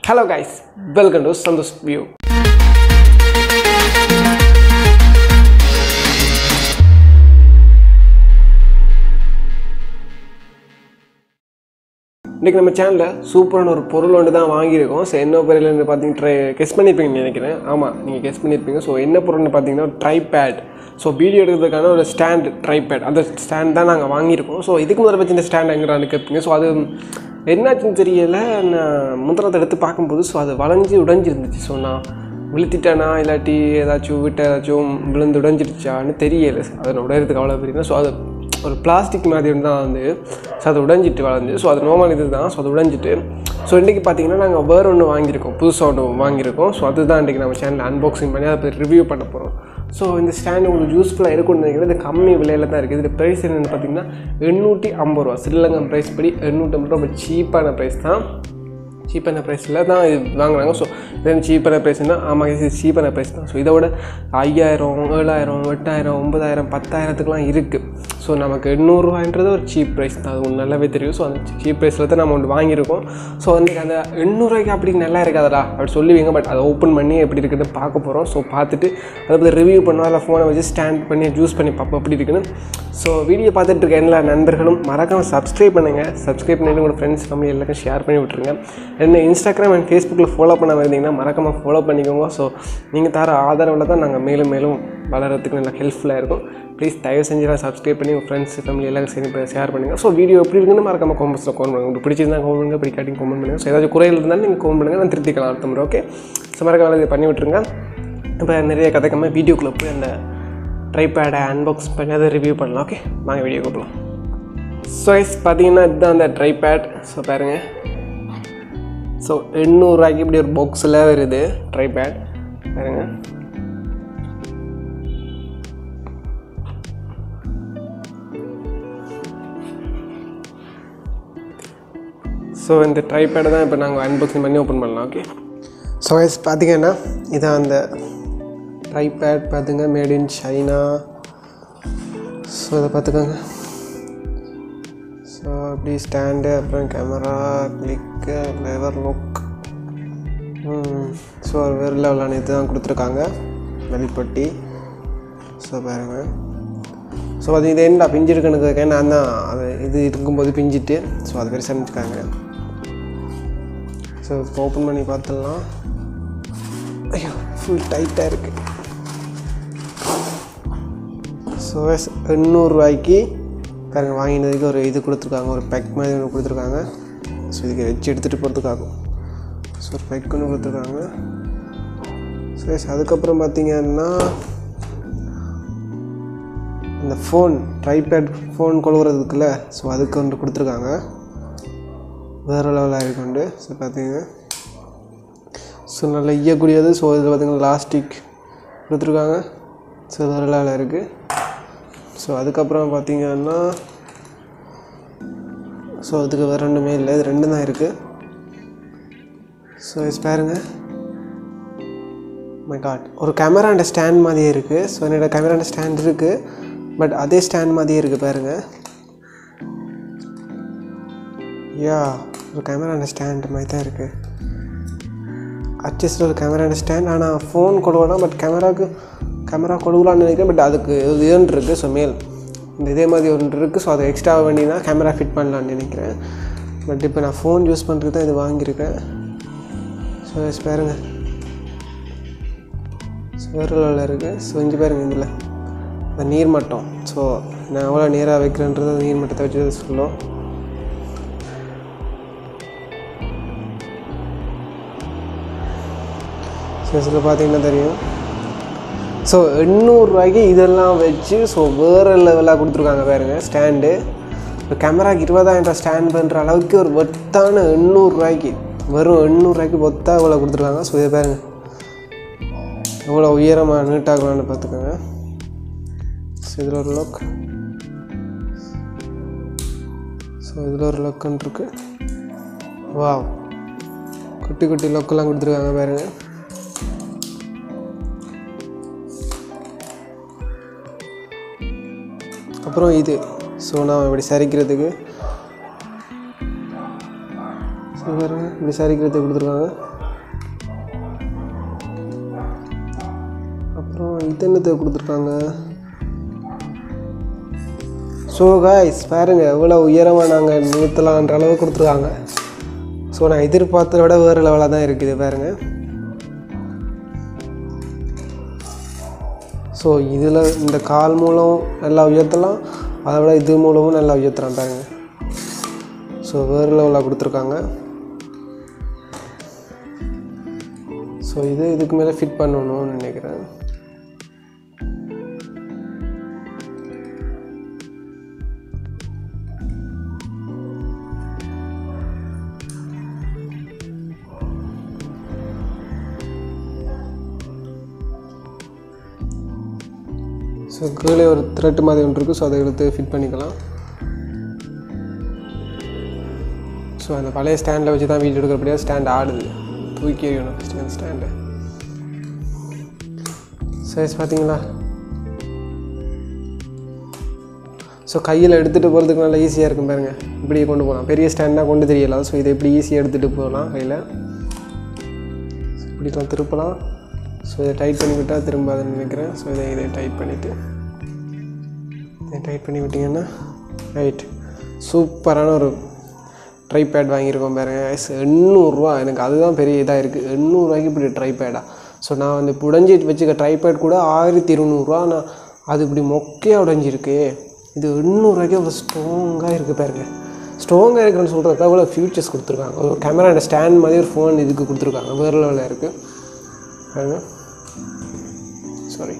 hello guys welcome to Santhosh view இன்றைக்கி நம்ம சேனலில் சூப்பரான ஒரு பொருள் ஒன்று தான் வாங்கியிருக்கோம் ஸோ என்ன பொருள்னு பார்த்தீங்கன்னா ட்ரை கெஸ் பண்ணியிருப்பீங்கன்னு நினைக்கிறேன் ஆமாம் நீங்கள் கெஸ் பண்ணியிருப்பீங்க ஸோ என்ன பொருள்னு பார்த்தீங்கன்னா ட்ரை பேட் ஸோ வீடியோ எடுக்கிறதுக்கான ஒரு ஸ்டாண்ட் ட்ரை பேட் அந்த ஸ்டாண்ட் தான் நாங்கள் வாங்கியிருக்கோம் ஸோ இதுக்கு முதல்ல வச்சு இந்த ஸ்டாண்ட் எங்கிறான்னு கேட்பீங்க ஸோ அது என்னாச்சுன்னு தெரியல நான் முந்திரத்தை எடுத்து பார்க்கும்போது ஸோ அது வளைஞ்சு உடைஞ்சிருந்துச்சு ஸோ நான் விழுத்திட்டேனா இல்லாட்டி ஏதாச்சும் விட்டு ஏதாச்சும் விழுந்து உடைஞ்சிருச்சான்னு தெரியல அதை உடையிறதுக்கு அவ்வளோ பெரிய ஸோ அது ஒரு பிளாஸ்டிக் மாதிரி தான் வந்து ஸோ அது உடைஞ்சிட்டு வளர்ந்து ஸோ அது நார்மல் இது தான் ஸோ அது உடைஞ்சிட்டு ஸோ இன்றைக்கி பார்த்தீங்கன்னா நாங்கள் வேறு ஒன்று வாங்கியிருக்கோம் புதுசாக ஒன்று வாங்கியிருக்கோம் ஸோ அதுதான் இன்றைக்கி நம்ம சேனலில் அன்பாக்சிங் பண்ணி அதை பற்றி ரிவ்யூ பண்ண போகிறோம் ஸோ இந்த ஸ்டாண்ட் உங்களுக்கு யூஸ்ஃபுல்லாக இருக்கும்னு நினைக்கிறேன் இது கம்மி விலையில் தான் இருக்குது இது ப்ரைஸ் என்னென்னு பார்த்தீங்கன்னா எண்ணூற்றி ஐம்பது ரூபா ஸ்ரீலங்கன் ப்ரைஸ் படி எண்ணூற்றி ஐம்பது ரூபா ரொம்ப சீப்பான ப்ரைஸ் தான் சீப்பான ப்ரைஸில் தான் இது வாங்குறாங்க ஸோ இது சீப்பான ப்ரைஸ்னால் ஆமாம் இது சீப்பான ப்ரைஸ் தான் ஸோ இதை விட ஐயாயிரம் ஏழாயிரம் எட்டாயிரம் ஒன்பதாயிரம் பத்தாயிரத்துக்குலாம் இருக்குது ஸோ நமக்கு எண்ணூறுரூவான்றது ஒரு சீப் ப்ரைஸ் தான் அது உங்களுக்கு நல்லாவே தெரியும் ஸோ அந்த சீப் ப்ரைஸில் தான் நம்ம ஒன்று வாங்கியிருக்கோம் ஸோ வந்து அந்த எண்ணூறுரூவாய்க்கு அப்படி நல்லா இருக்காதடா அப்படி சொல்லுவீங்க பட் அதை ஓப்பன் பண்ணி எப்படி இருக்குன்னு பார்க்க போகிறோம் ஸோ பார்த்துட்டு அதை பற்றி ரிவ்யூ பண்ணுவோம் அதில் ஃபோனை வச்சு ஸ்டாண்ட் பண்ணி யூஸ் பண்ணி பார்ப்போம் எப்படி இருக்குன்னு ஸோ வீடியோ பார்த்துட்டு இருக்க எல்லா நண்பர்களும் மறக்காமல் சப்ஸ்கிரைப் பண்ணுங்கள் சப்ஸ்கிரைப் பண்ணிட்டு உங்களோட ஃப்ரெண்ட்ஸ் ஃபேமிலி எல்லாருக்கும் ஷேர் பண்ணி விட்ருங்க என்ன இன்ஸ்டாகிராம் அண்ட் ஃபேஸ்புக்கில் ஃபாலோ பண்ண இருந்தீங்கன்னா மறக்காமல் ஃபாலோ பண்ணிக்கோங்க ஸோ நீங்கள் தர ஆதரவில் தான் நாங்கள் மேலும் மேலும் வளர்கிறதுக்கு நல்லா ஹெல்ப்ஃபுல்லாக இருக்கும் ப்ளீஸ் தயவு செஞ்சுலாம் சப்ஸ்கிரைப் பண்ணி உங்கள் ஃப்ரெண்ட்ஸ் ஃபேமிலி எல்லாரும் சேர்ந்து ஷேர் பண்ணுங்கள் ஸோ வீடியோ எப்படி இருக்குன்னு மறக்காமல் காமெண்ட்ஸில் கமெண்ட் பண்ணுங்கள் உங்களுக்கு பிடிச்சிருந்தா கமெண்ட் பண்ணுங்கள் பிடிக்காட்டி கமெண்ட் பண்ணுங்கள் ஸோ ஏதாச்சும் குறையில் இருந்தாலும் நீங்கள் கமெண்ட் பண்ணுங்கள் நான் திருத்திக்கலாம் அடுத்த முறை ஓகே ஸோ மறக்காம இதை பண்ணி விட்ருங்க இப்போ நிறைய கதைக்காமல் வீடியோக்குள்ளே போய் அந்த ட்ரைபேடை அன்பாக்ஸ் பண்ணி அதை ரிவ்யூ பண்ணலாம் ஓகே வாங்க வீடியோ போகலாம் ஸோ எஸ் பார்த்தீங்கன்னா இதுதான் அந்த ட்ரைபேட் ஸோ பாருங்கள் ஸோ எண்ணூறுரூவாய்க்கு இப்படி ஒரு பாக்ஸில் வருது ட்ரைபேட் பாருங்க ஸோ இந்த ட்ரைபேடை தான் இப்போ நாங்கள் அன்பாக்சிங் பண்ணி ஓப்பன் பண்ணலாம் ஓகே ஸோ எஸ் பார்த்தீங்கன்னா இதான் அந்த ட்ரைபேட் பார்த்துங்க மேட் இன் சைனா ஸோ இதை பார்த்துக்கோங்க ஸோ அப்படி ஸ்டாண்டு அப்புறம் கேமரா கிளிக்கு லெவர் லுக் ஸோ வேறு லெவலான இது தான் கொடுத்துருக்காங்க வெளிப்பட்டி ஸோ பாருங்கள் ஸோ அது இது என்ன பிஞ்சிருக்குன்னு நான் தான் அது இது இருக்கும்போது பிஞ்சிட்டு ஸோ அது பெருசாக செஞ்சுருக்காங்க ஸோ ஓப்பன் பண்ணி பார்த்துடலாம் ஐயோ ஃபுல் டைட்டாக இருக்குது ஸோ எண்ணூறுரூவாய்க்கு பாருங்க வாங்கினதுக்கு ஒரு இது கொடுத்துருக்காங்க ஒரு பேக் மாதிரி ஒன்று கொடுத்துருக்காங்க ஸோ இதுக்கு வச்சு எடுத்துகிட்டு போகிறதுக்காகும் ஸோ ஒரு பேக் ஒன்று கொடுத்துருக்காங்க ஸோ எஸ் அதுக்கப்புறம் பார்த்தீங்கன்னா அந்த ஃபோன் ட்ரைபேட் ஃபோன் கொழுவுறதுக்குள்ள ஸோ அதுக்கு ஒன்று கொடுத்துருக்காங்க வேறு லெவலாக இருக்குண்டு ஸோ பார்த்தீங்க ஸோ நல்லா ஈயக்கூடியது ஸோ இதில் பார்த்தீங்கன்னா லாஸ்டிக் கொடுத்துருக்காங்க ஸோ வேறு லெவலில் இருக்குது ஸோ அதுக்கப்புறம் பார்த்தீங்கன்னா ஸோ அதுக்கு வேறு ரெண்டுமே இல்லை இது ரெண்டு தான் இருக்குது ஸோ இது பாருங்க மை காட் ஒரு கேமரா அண்ட் ஸ்டாண்ட் மாதிரியே இருக்குது ஸோ என்னோடய கேமரா அண்ட் ஸ்டாண்ட் இருக்குது பட் அதே ஸ்டாண்ட் மாதிரியே இருக்குது பாருங்கள் யா ஒரு கேமரா அண்ட் ஸ்டாண்ட் மாதிரி தான் இருக்குது அட்ஜஸ்டில் ஒரு கேமரா அண்ட் ஸ்டாண்ட் ஆனால் ஃபோன் கொடுக்கலாம் பட் கேமராவுக்கு கேமரா கொடுக்கலான்னு நினைக்கிறேன் பட் அதுக்கு இதுன்னு இருக்குது ஸோ மேல் இந்த இதே மாதிரி ஒன்று இருக்குது ஸோ அதை எக்ஸ்ட்ரா வேண்டி தான் கேமரா ஃபிட் பண்ணலான்னு நினைக்கிறேன் பட் இப்போ நான் ஃபோன் யூஸ் பண்ணுறதுக்கு தான் இது வாங்கியிருக்கேன் ஸோ எஸ் பாருங்க ஸோ வேறு லெவலில் இருக்குது ஸோ இங்கே பாருங்க இதில் இந்த நீர்மட்டம் ஸோ நான் எவ்வளோ நேராக வைக்கிறேன்றது அந்த நீர்மட்டத்தை வச்சு சொல்லும் ஸோ இதில் பார்த்தீங்கன்னா தெரியும் ஸோ எண்ணூறுரூவாய்க்கு இதெல்லாம் வச்சு ஸோ வேறு லெவலாக கொடுத்துருக்காங்க பாருங்க ஸ்டாண்டு இப்போ கேமராக்கு இருபதாயிரம் ஸ்டாண்ட் பண்ணுற அளவுக்கு ஒரு ஒத்தான எண்ணூறுரூவாய்க்கு வெறும் எண்ணூறுரூவாய்க்கு ஒத்தா இவ்வளோ கொடுத்துருக்காங்க ஸோ இதை பாருங்க எவ்வளோ உயரமாக நீட்டாகலான்னு பார்த்துக்கோங்க ஸோ இதில் ஒரு லொக் ஸோ இதில் ஒரு லொக்குன்னு இருக்கு வாவ் குட்டி குட்டி லொக்கெல்லாம் கொடுத்துருக்காங்க பாருங்கள் அப்புறம் இது ஸோ நான் இப்படி சரிக்கிறதுக்கு ஸோ ஸோ வேறு இப்படி சரிக்கிறதுக்கு கொடுத்துருக்காங்க அப்புறம் இது என்னத்தை கொடுத்துருக்காங்க ஸோ காய்ஸ் பாருங்க எவ்வளோ உயரமாக நாங்கள் நிறுத்தலான்ற அளவு கொடுத்துருக்காங்க ஸோ நான் எதிர்பார்த்ததை விட வேறு லெவலாக தான் இருக்குது பாருங்க ஸோ இதில் இந்த கால் மூலம் நல்லா உயர்த்தலாம் அதை விட இது மூலமும் நல்லா உயர்த்தலாம் பாருங்க ஸோ வேறு லெவலாக கொடுத்துருக்காங்க ஸோ இது இதுக்கு மேலே ஃபிட் பண்ணணும்னு நினைக்கிறேன் ஸோ கீழே ஒரு த்ரெட் மாதிரி ஒன்று இருக்குது ஸோ அதை எடுத்து ஃபிட் பண்ணிக்கலாம் ஸோ அந்த பழைய ஸ்டாண்டில் வச்சு தான் வீடியோ எடுக்கிறபடியாக ஸ்டாண்ட் ஆடுது தூக்கி எறியணும் ஃபஸ்ட்டு அந்த ஸ்டாண்டை சைஸ் பார்த்தீங்களா ஸோ கையில் எடுத்துகிட்டு போகிறதுக்கு நல்லா ஈஸியாக இருக்கும் பாருங்க இப்படியே கொண்டு போகலாம் பெரிய ஸ்டாண்டாக கொண்டு தெரியல ஸோ இதை எப்படி ஈஸியாக எடுத்துகிட்டு போகலாம் கையில் இப்படி தான் திருப்பலாம் ஸோ இதை டைட் பண்ணி விட்டால் திரும்ப அதை நினைக்கிறேன் ஸோ இதை இதை டைட் பண்ணிவிட்டு இதை டைட் பண்ணி விட்டிங்கன்னா ரைட் சூப்பரான ஒரு ட்ரை பேட் வாங்கியிருக்கோம் பாருங்க எஸ் எண்ணூறுரூவா எனக்கு அதுதான் பெரிய இதாக இருக்குது எண்ணூறுரூவாய்க்கு இப்படி ட்ரை பேடா ஸோ நான் வந்து புடஞ்சி வச்சுக்க ட்ரை பேட் கூட ஆயிரத்தி இருநூறுவா நான் அது இப்படி மொக்கையாக உடஞ்சிருக்கு இது எண்ணூறுரூவாய்க்கு அவ்வளோ ஸ்ட்ராங்காக இருக்குது பாருங்க ஸ்ட்ராங்காக இருக்குன்னு சொல்கிறதுக்காக அவ்வளோ ஃபியூச்சர்ஸ் கொடுத்துருக்காங்க ஒரு கேமரா ஸ்டாண்ட் மாதிரி ஒரு ஃபோன் இதுக்கு கொடுத்துருக்காங்க வேறு லெவலில் இருக்குது பாருங்க சாரி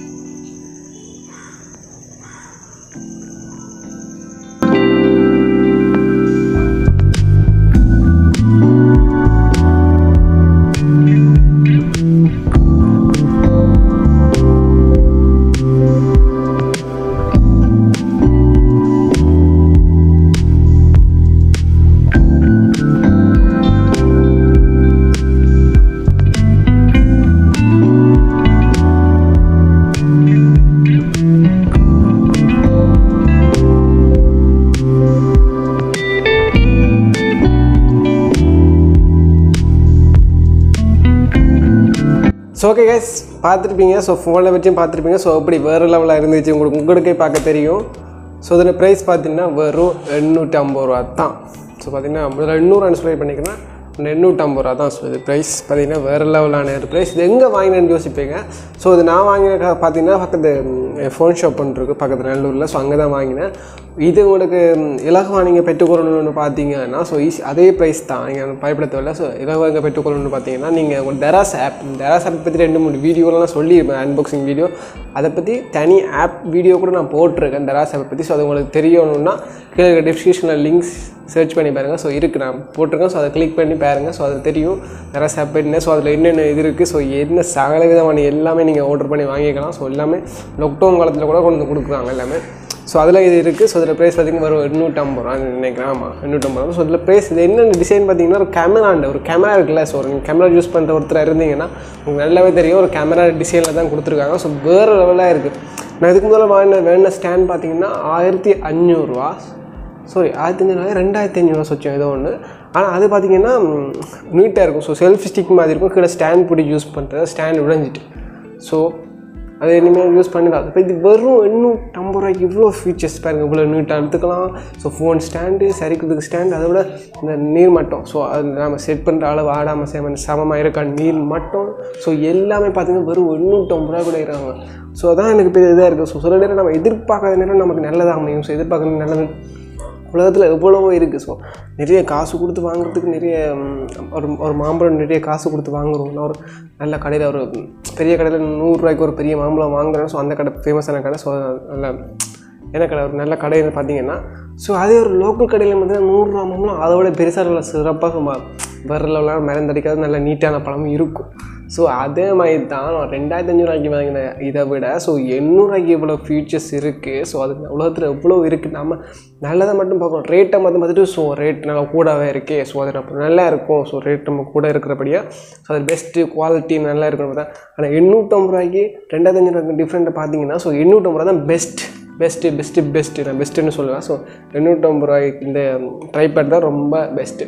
ஸோ ஓகே கைஸ் பார்த்துருப்பீங்க ஸோ ஃபோனில் வச்சும் பார்த்துருப்பீங்க ஸோ அப்படி வேறு லெவலில் இருந்துச்சு உங்களுக்கு உங்களுக்கே பார்க்க தெரியும் ஸோ இதில் ப்ரைஸ் பார்த்தீங்கன்னா வெறும் எண்ணூற்றி ஐம்பது ரூபா தான் ஸோ பார்த்தீங்கன்னா முதல்ல எண்ணூறு அனுசரி பண்ணிக்கிறேன் எண்ணூற்றம்பது ரூபா தான் ஸோ இது ப்ரைஸ் பார்த்தீங்கன்னா வேறு லெவலான ஒரு ப்ரைஸ் இது எங்கே வாங்கினேன்னு யோசிப்பீங்க ஸோ இது நான் வாங்கின க- பார்த்தீங்கன்னா பக்கத்து ஃபோன் ஷாப் ஒன்று இருக்குது பக்கத்து நல்லூரில் ஸோ அங்கே தான் வாங்கினேன் இது உங்களுக்கு ம், இலகுவா நீங்கள் பெற்றுக்கொள்ளணும்னு பார்த்தீங்கன்னா ஸோ ஈஸி அதே ப்ரைஸ் தான் நீங்கள் பயப்பட தேவையில்ல ஸோ இலகுவா இங்கே பெற்றுக்கொள்ளணும்னு பார்த்தீங்கன்னா நீங்கள் உங்கள் டெராஸ் ஆப் டெராஸ் ஆப் பற்றி ரெண்டு மூணு வீடியோலாம் சொல்லியிருப்பேன் அன்பாக்சிங் வீடியோ அதை பற்றி தனி ஆப் வீடியோ கூட நான் போட்டிருக்கேன் டெராஸ் ஆப்பை பற்றி ஸோ அது உங்களுக்கு தெரியணும்னா கீழே டிஸ்கிரிப்ஷனில் லிங்க்ஸ் சர்ச் பண்ணி பாருங்கள் ஸோ இருக்குது நான் போட்டிருக்கேன் ஸோ அதை கிளிக் பண்ணி பாருங்கள் ஸோ அது தெரியும் டெராஸ் ஆப் என்ன ஸோ அதில் என்னென்ன இது இருக்குது ஸோ என்ன சகல விதமான எல்லாமே நீங்கள் ஆர்டர் பண்ணி வாங்கிக்கலாம் ஸோ எல்லாமே லாக்டவுன் காலத்தில் கூட கொண்டு வந்து கொடுக்குறாங்க எல்லாமே ஸோ அதில் இது இருக்குது ஸோ இதில் ப்ரைஸ் பார்த்தீங்கன்னா வரும் எண்ணூற்றம்பது ரூபா நினைக்கிறேன் ஆமாம் எண்ணூற்றம்பது ரூபா ஸோ இதில் ப்ரைஸ் இது என்னென்ன டிசைன் பார்த்தீங்கன்னா ஒரு கேமராண்ட ஒரு கேமரா இருக்குல்ல ஸோ நீங்கள் கேமரா யூஸ் பண்ணுற ஒருத்தர் இருந்தீங்கன்னா உங்களுக்கு நல்லாவே தெரியும் ஒரு கேமரா டிசைனில் தான் கொடுத்துருக்காங்க ஸோ வேறு லெவலாக இருக்குது நான் இதுக்கு முதல்ல வாங்கின வேணுன ஸ்டாண்ட் பார்த்தீங்கன்னா ஆயிரத்தி அஞ்சூறுரூவா சாரி ஆயிரத்தி அஞ்சூறுவா ரெண்டாயிரத்தி அஞ்சூறுவா சொச்சம் ஏதோ ஒன்று ஆனால் அது பார்த்தீங்கன்னா நீட்டாக இருக்கும் ஸோ செல்ஃப் ஸ்டிக் மாதிரி இருக்கும் கீழே ஸ்டாண்ட் பிடி யூஸ் பண்ணுறது ஸ்டாண்ட் உடைஞ்சிட்டு ஸோ அது இனிமேல் யூஸ் பண்ணிடலாம் இப்போ இது வெறும் எண்ணூற்றம்பது ரூபாய்க்கு இவ்வளோ ஃபீச்சர்ஸ் பாருங்கள் இவ்வளோ நீட்டாக எடுத்துக்கலாம் ஸோ ஃபோன் ஸ்டாண்டு சரிக்கிறதுக்கு ஸ்டாண்ட் அதை விட இந்த நீர் மட்டம் ஸோ அது நம்ம செட் பண்ணுற அளவு ஆடாமல் சேமன் சமமாக இருக்கா நீர் மட்டம் ஸோ எல்லாமே பார்த்தீங்கன்னா வெறும் எண்ணூற்றம்பது ரூபா கூட இருக்காங்க ஸோ அதான் எனக்கு பெரிய இதாக இருக்குது ஸோ சில நேரம் நம்ம எதிர்பார்க்காத நேரம் நமக்கு நல்லதாக அமையும் ஸோ எதிர்பார்க்கறது நல்லது உலகத்தில் எவ்வளவோ இருக்குது ஸோ நிறைய காசு கொடுத்து வாங்குறதுக்கு நிறைய ம், ஒரு ஒரு மாம்பழம் நிறைய காசு கொடுத்து வாங்குறோம் நான் ஒரு நல்ல கடையில் ஒரு ம், பெரிய கடையில் நூறுரூவாய்க்கு ஒரு பெரிய மாம்பழம் வாங்குறேன் ஸோ அந்த கடை ஃபேமஸான கடை ஸோ நல்ல என்ன கடை ஒரு நல்ல கடைன்னு பார்த்தீங்கன்னா ஸோ அதே ஒரு லோக்கல் கடையில் பார்த்தீங்கன்னா நூறுரூவா மாம்பழம் அதை விட பெருசாக நல்ல சிறப்பாக சும்மா வேறு லெவலாக மறந்தடிக்காத நல்ல நீட்டான பழமும் இருக்கும் ஸோ அதே மாதிரி தான் நான் ரெண்டாயிரத்தி அஞ்சூறுவாய்க்கு வாங்கின இதை விட ஸோ எண்ணூறுவாய்க்கு இவ்வளோ ஃபீச்சர்ஸ் இருக்குது ஸோ அது உலகத்தில் எவ்வளோ இருக்குது நம்ம நல்லதை மட்டும் பார்க்கணும் ரேட்டை மட்டும் பார்த்துட்டு ஸோ ரேட் நல்லா கூடவே இருக்கே ஸோ அது நம்ம நல்லா இருக்கும் ஸோ ரேட் நம்ம கூட இருக்கிறபடியாக ஸோ அது பெஸ்ட்டு குவாலிட்டி நல்லா இருக்கணும் தான் ஆனால் எண்ணூற்றம்பது ரூபாய்க்கு ரெண்டாயிரத்தி அஞ்சூறுவாய்க்கு டிஃப்ரெண்ட்டை பார்த்தீங்கன்னா ஸோ எண்ணூற்றம்பது ரூபா தான் பெஸ்ட் பெஸ்ட்டு பெஸ்ட்டு பெஸ்ட்டு நான் பெஸ்ட்டுன்னு சொல்லுவேன் ஸோ எண்ணூற்றம்பது ரூபாய்க்கு இந்த ட்ரைபேட் தான் ரொம்ப பெஸ்ட்டு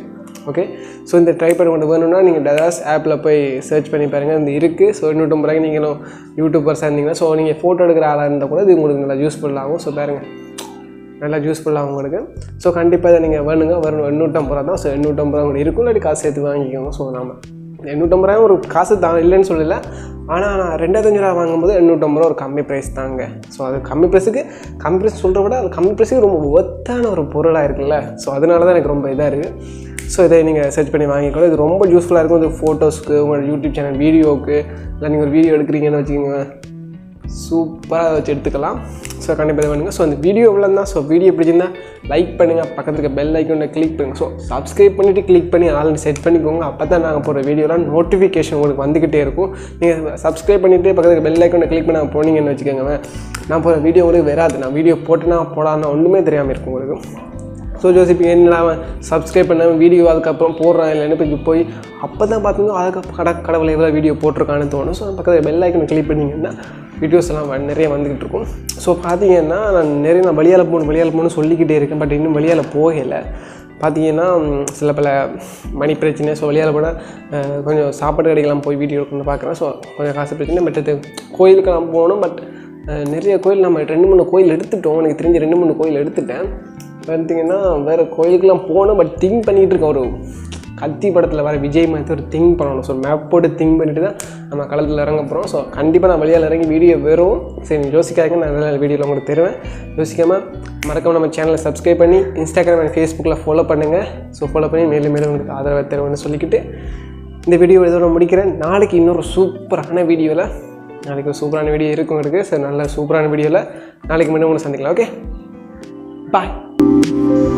ஓகே ஸோ இந்த ட்ரைபேட் கொண்டு வேணும்னா நீங்கள் டதாஸ் ஆப்பில் போய் சர்ச் பண்ணி பாருங்கள் இந்த இருக்குது ஸோ எண்ணூற்றம்பது ரூபாய்க்கு நீங்களும் யூடியூபர்ஸாக இருந்தீங்கன்னா ஸோ நீங்கள் ஃபோட்டோ எடுக்கிற ஆளாக இருந்தால் கூட இது உங்களுக்கு நல்லா யூஸ்ஃபுல் ஆகும் ஸோ பாருங்கள் நல்லா யூஸ்ஃபுல்லாக உங்களுக்கு ஸோ கண்டிப்பாக இதை நீங்கள் வேணுங்க வரும் எண்ணூற்றம்பது ரூபா தான் ஸோ எண்ணூற்றம்பது ரூபா கூட இருக்கும் இல்லாட்டி காசு சேர்த்து வாங்கிக்கோங்க ஸோ நாம எண்ணூற்றம்பது ரூபாய் ஒரு காசு தான் இல்லைன்னு சொல்லல ஆனால் நான் ரெண்டாயிரத்தஞ்சு ரூபா வாங்கும்போது எண்ணூற்றம்பது ரூபா ஒரு கம்மி ப்ரைஸ் தாங்க ஸோ அது கம்மி ப்ரைஸுக்கு கம்மி ப்ரைஸ் சொல்கிறத விட அது கம்மி ப்ரைஸுக்கு ரொம்ப ஒத்தான ஒரு பொருளாக இருக்குல்ல ஸோ அதனால தான் எனக்கு ரொம்ப இதாக இருக்குது ஸோ இதை நீங்கள் சர்ச் பண்ணி வாங்கிக்கோங்க இது ரொம்ப யூஸ்ஃபுல்லாக இருக்கும் இது ஃபோட்டோஸ்க்கு உங்களோட யூடியூப் சேனல் வீடியோவுக்கு இல்லை நீங்கள் ஒரு வீடியோ எடுக்கிறீங்கன்னு வச்சுக்கோங்க சூப்பராக வச்சு எடுத்துக்கலாம் ஸோ கண்டிப்பாக இது பண்ணுங்கள் ஸோ அந்த வீடியோ இவ்வளோ தான் ஸோ வீடியோ பிடிச்சிருந்தா லைக் பண்ணுங்கள் பக்கத்துக்கு பெல் ஐக்கோனை கிளிக் பண்ணுங்கள் ஸோ சப்ஸ்கிரைப் பண்ணிவிட்டு கிளிக் பண்ணி ஆல்ரெடி செட் பண்ணிக்கோங்க அப்போ தான் நாங்கள் போகிற வீடியோலாம் நோட்டிஃபிகேஷன் உங்களுக்கு வந்துக்கிட்டே இருக்கும் நீங்கள் சப்ஸ்கிரைப் பண்ணிவிட்டு பக்கத்துக்கு பெல் ஐக்கோனை கிளிக் பண்ண போனீங்கன்னு வச்சுக்கோங்க நான் போகிற வீடியோ உங்களுக்கு வராது நான் வீடியோ போட்டேன்னா போடான்னா ஒன்றுமே தெரியாமல் இருக்கும் உங்களுக்கு ஸோ ஜோசிப்பிங்க என்ன அவன் சப்ஸ்கிரைப் பண்ணாமல் வீடியோ அதுக்கப்புறம் போடுறான் இல்லைன்னு போய் போய் அப்போ தான் பார்த்தீங்கன்னா அதுக்கு கட கடவுளை எவ்வளோ வீடியோ போட்டிருக்கான்னு தோணும் ஸோ பக்கத்தில் பெல் ஐக்கனை கிளிக் பண்ணிங்கன்னா வீடியோஸ் எல்லாம் வ- நிறைய வந்துக்கிட்டு இருக்கும் ஸோ பார்த்தீங்கன்னா நான் நிறைய நான் வழியால் போகணும் வழியால் போகணும்னு சொல்லிக்கிட்டே இருக்கேன் பட் இன்னும் வழியால் போகலை பார்த்தீங்கன்னா ம், சில பல மணி பிரச்சனை ஸோ வழியால் போனால் அஹ், கொஞ்சம் சாப்பாடு கடைக்கெல்லாம் போய் வீடியோ எடுக்கணும்னு பார்க்குறேன் ஸோ கொஞ்சம் காசு பிரச்சனை பட் அது கோயிலுக்கெல்லாம் போகணும் பட் நிறைய கோயில் நம்ம ரெண்டு மூணு கோயில் எடுத்துட்டோம் எனக்கு தெரிஞ்ச ரெண்டு மூணு கோயில் எடுத்துட்டேன் பார்த்தீங்கன்னா வேறு கோயிலுக்கெல்லாம் போகணும் பட் திங்க் பண்ணிகிட்டு இருக்கேன் ஒரு கத்தி படத்தில் வர விஜய் மாதிரி ஒரு திங்க் பண்ணணும் ஸோ மேப் போட்டு திங்க் பண்ணிட்டு தான் நம்ம களத்தில் இறங்க போகிறோம் ஸோ கண்டிப்பாக நான் வழியால் இறங்கி வீடியோ வரும் சரி நீ யோசிக்காங்க நான் நல்ல வீடியோவில் உங்களுக்கு தருவேன் யோசிக்காமல் மறக்காம நம்ம சேனலை சப்ஸ்கிரைப் பண்ணி இன்ஸ்டாகிராம் அண்ட் ஃபேஸ்புக்கில் ஃபாலோ பண்ணுங்கள் ஸோ ஃபாலோ பண்ணி மேலும் மேலும் உங்களுக்கு ஆதரவு தருவேன்னு சொல்லிக்கிட்டு இந்த வீடியோ இதோட முடிக்கிறேன் நாளைக்கு இன்னொரு சூப்பரான வீடியோவில் நாளைக்கு ஒரு சூப்பரான வீடியோ இருக்கும் இருக்குது சரி நல்ல சூப்பரான வீடியோவில் நாளைக்கு மீண்டும் ஒன்று சந்திக்கலாம் ஓகே பாய்